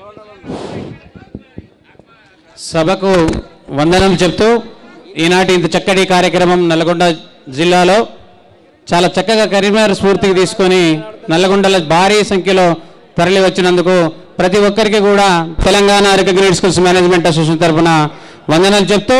సభకు వందనం చెప్తూ ఈనాటి ఇంత చక్కటి కార్యక్రమం నల్గొండ జిల్లాలో చాలా చక్కగా కరీంనగర్ స్ఫూర్తికి తీసుకొని నల్లగొండలో భారీ సంఖ్యలో తరలి వచ్చినందుకు ప్రతి ఒక్కరికి కూడా Telangana recognised schools management association తరఫున వందనాలు చెప్తూ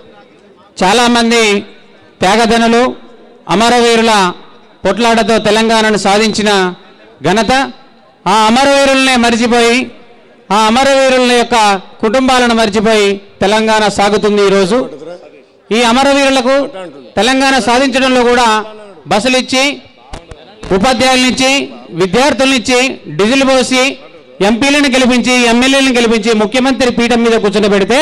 చాలామంది త్యాగధనులు అమరవీరుల పొట్లాటతో తెలంగాణను సాధించిన ఘనత ఆ అమరవీరులనే మరిచిపోయి ఆ అమరవీరుల యొక్క కుటుంబాలను మరిచిపోయి తెలంగాణ సాగుతుంది ఈరోజు ఈ అమరవీరులకు తెలంగాణ సాధించడంలో కూడా బస్సులు ఇచ్చి ఉపాధ్యాయులనిచ్చి విద్యార్థులనిచ్చి డీజిల్ పోసి ఎంపీలను గెలిపించి ఎమ్మెల్యేలను గెలిపించి ముఖ్యమంత్రి పీఠం మీద కూర్చోబెడితే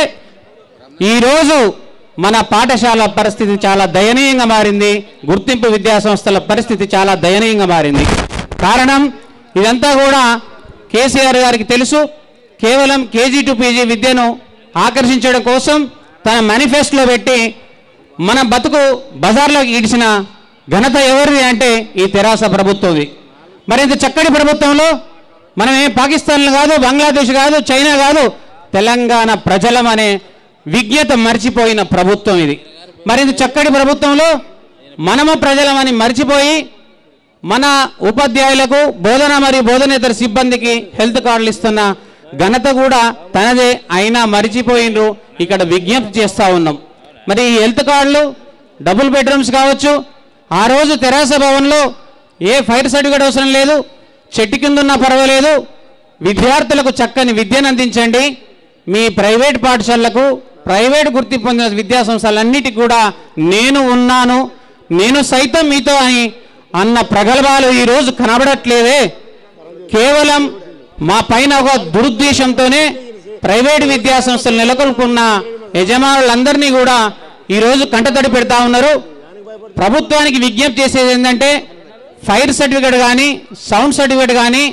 ఈరోజు మన పాఠశాల పరిస్థితి చాలా దయనీయంగా మారింది గుర్తింపు విద్యా సంస్థల పరిస్థితి చాలా దయనీయంగా మారింది కారణం ఇదంతా కూడా కేసీఆర్ గారికి తెలుసు కేవలం కేజీ టు పీజీ విద్యను ఆకర్షించడం కోసం తన మేనిఫెస్టోలో పెట్టి మన బతుకు బజార్లోకి ఈడ్చిన ఘనత ఎవరిది అంటే ఈ తెరాస ప్రభుత్వంది మరి ఇంత చక్కటి ప్రభుత్వంలో మనం ఏ పాకిస్తాన్ కాదు బంగ్లాదేశ్ కాదు చైనా కాదు తెలంగాణ ప్రజలం అనే విజ్ఞత మర్చిపోయిన ప్రభుత్వం ఇది మరి ఇంత చక్కటి ప్రభుత్వంలో మనము ప్రజలమని మర్చిపోయి మన ఉపాధ్యాయులకు బోధన మరియు బోధనేతర సిబ్బందికి హెల్త్ కార్డులు ఇస్తున్న ఘనత కూడా తనదే అయినా మరిచిపోయిండ్రు ఇక్కడ విజ్ఞప్తి చేస్తూ ఉన్నాం మరి ఈ హెల్త్ కార్డులు డబుల్ బెడ్రూమ్స్ కావచ్చు ఆ రోజు తెరాస భవన్లో ఏ ఫైర్ సర్టిఫికేట్ అవసరం లేదు చెట్టు కింద ఉన్నా పర్వాలేదు విద్యార్థులకు చక్కని విద్యను అందించండి మీ ప్రైవేట్ పాఠశాలలకు ప్రైవేట్ గుర్తింపు పొందిన విద్యా సంస్థలన్నిటికీ కూడా నేను ఉన్నాను నేను సైతం మీతో అని అన్న ప్రగల్భాలు ఈరోజు కనబడట్లేదే కేవలం మా పైన ఒక దురుద్దేశంతోనే ప్రైవేట్ విద్యా సంస్థలు నెలకొల్పుకున్న యజమానులందరినీ కూడా ఈరోజు కంటతడి పెడతా ఉన్నారు ప్రభుత్వానికి విజ్ఞప్తి చేసేది ఏంటంటే ఫైర్ సర్టిఫికేట్ కానీ సౌండ్ సర్టిఫికేట్ కానీ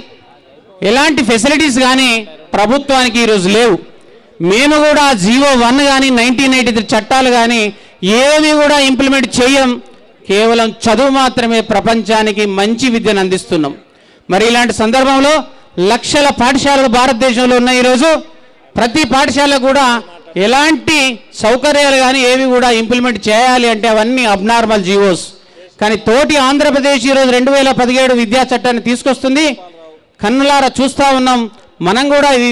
ఎలాంటి ఫెసిలిటీస్ కానీ ప్రభుత్వానికి ఈరోజు లేవు మేము కూడా జీవో వన్ కానీ నైన్టీన్ ఎయిటీ త్రీ చట్టాలు కానీ ఏవి కూడా ఇంప్లిమెంట్ చేయం కేవలం చదువు మాత్రమే ప్రపంచానికి మంచి విద్యను అందిస్తున్నాం మరి ఇలాంటి సందర్భంలో లక్షల పాఠశాలలు భారతదేశంలో ఉన్నాయి ఈరోజు ప్రతి పాఠశాల కూడా ఎలాంటి సౌకర్యాలు కానీ ఏవి కూడా ఇంప్లిమెంట్ చేయాలి అంటే అవన్నీ అబ్నార్మల్ జీవోస్ కానీ తోటి ఆంధ్రప్రదేశ్ ఈరోజు రెండు వేల పదిహేడు విద్యా చట్టాన్ని తీసుకొస్తుంది కన్నులారా చూస్తా ఉన్నాం మనం కూడా ఈ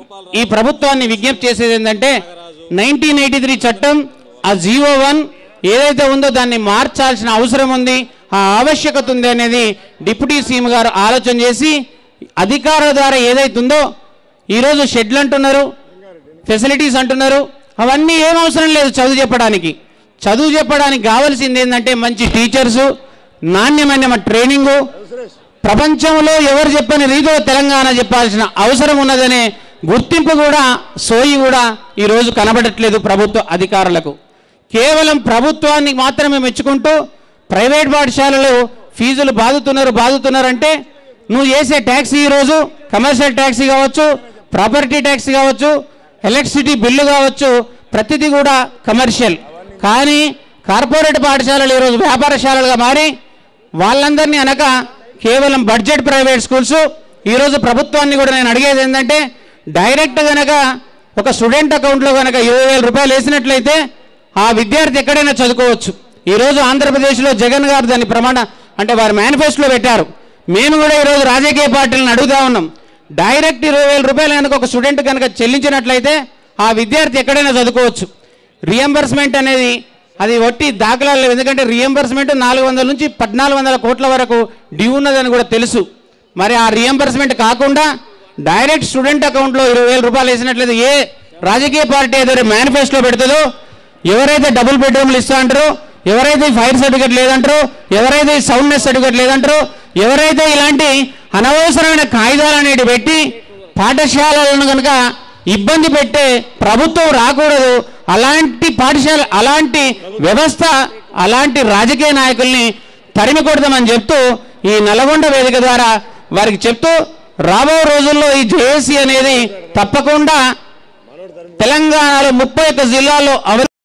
ఈ ప్రభుత్వాన్ని విజ్ఞప్తి చేసేది ఏంటంటే నైన్టీన్ ఎయిటీ త్రీ చట్టం ఆ జీవో వన్ ఏదైతే ఉందో దాన్ని మార్చాల్సిన అవసరం ఉంది ఆ ఆవశ్యకత ఉంది అనేది డిప్యూటీ సీఎం గారు ఆలోచన చేసి అధికారుల ద్వారా ఏదైతే ఉందో ఈరోజు షెడ్లు అంటున్నారు ఫెసిలిటీస్ అంటున్నారు అవన్నీ ఏం అవసరం లేదు చదువు చెప్పడానికి చదువు చెప్పడానికి కావాల్సింది ఏంటంటే మంచి టీచర్సు నాణ్యమైన ట్రైనింగు ప్రపంచంలో ఎవరు చెప్పని రీతిలో తెలంగాణ చెప్పాల్సిన అవసరం ఉన్నదనే గుర్తింపు కూడా సోయి కూడా ఈరోజు కనబడట్లేదు ప్రభుత్వ అధికారులకు కేవలం ప్రభుత్వాన్ని మాత్రమే మెచ్చుకుంటూ ప్రైవేట్ పాఠశాలలు ఫీజులు బాదుతున్నారు బాదుతున్నారంటే నువ్వు చేసే ట్యాక్సీ ఈరోజు కమర్షియల్ ట్యాక్సీ కావచ్చు ప్రాపర్టీ ట్యాక్స్ కావచ్చు ఎలక్ట్రిసిటీ బిల్లు కావచ్చు ప్రతిదీ కూడా కమర్షియల్ కానీ కార్పొరేట్ పాఠశాలలు ఈరోజు వ్యాపారశాలలుగా మారి వాళ్ళందరినీ అనక కేవలం బడ్జెట్ ప్రైవేట్ స్కూల్స్ ఈరోజు ప్రభుత్వాన్ని కూడా నేను అడిగేది ఏంటంటే డైరెక్ట్ గనక ఒక స్టూడెంట్ అకౌంట్లో కనుక ఇరవై వేల రూపాయలు వేసినట్లయితే ఆ విద్యార్థి ఎక్కడైనా చదువుకోవచ్చు ఈరోజు ఆంధ్రప్రదేశ్లో జగన్ గారు దాన్ని ప్రమాణ అంటే వారి మేనిఫెస్టోలో పెట్టారు మేము కూడా ఈరోజు రాజకీయ పార్టీలను అడుగుతా ఉన్నాం డైరెక్ట్ ఇరవై వేల రూపాయలు కనుక ఒక స్టూడెంట్ కనుక చెల్లించినట్లయితే ఆ విద్యార్థి ఎక్కడైనా చదువుకోవచ్చు రియంబర్స్మెంట్ అనేది అది వట్టి దాఖలాలు లేవు ఎందుకంటే రియంబర్స్మెంట్ నాలుగు వందల నుంచి పద్నాలుగు వందల కోట్ల వరకు డ్యూ ఉన్నదని కూడా తెలుసు మరి ఆ రియంబర్స్మెంట్ కాకుండా డైరెక్ట్ స్టూడెంట్ అకౌంట్లో ఇరవై వేల రూపాయలు వేసినట్లయితే ఏ రాజకీయ పార్టీ ఏదైతే మేనిఫెస్టో పెడుతుందో ఎవరైతే డబుల్ బెడ్రూమ్లు ఇస్తా అంటారో ఎవరైతే ఫైర్ సర్టిఫికేట్ లేదంటారో ఎవరైతే సౌండ్నెస్ సర్టిఫికేట్ లేదంటారో ఎవరైతే ఇలాంటి అనవసరమైన కాగితాలు అనేవి పెట్టి పాఠశాలలను కనుక ఇబ్బంది పెట్టే ప్రభుత్వం రాకూడదు అలాంటి పాఠశాల అలాంటి వ్యవస్థ అలాంటి రాజకీయ నాయకుల్ని తరిమి కొడదామని చెప్తూ ఈ నల్గొండ వేదిక ద్వారా వారికి చెప్తూ రాబో రోజుల్లో ఈ జేఏసీ అనేది తప్పకుండా తెలంగాణలో ముప్పై ఒక్క జిల్లాల్లో అమలు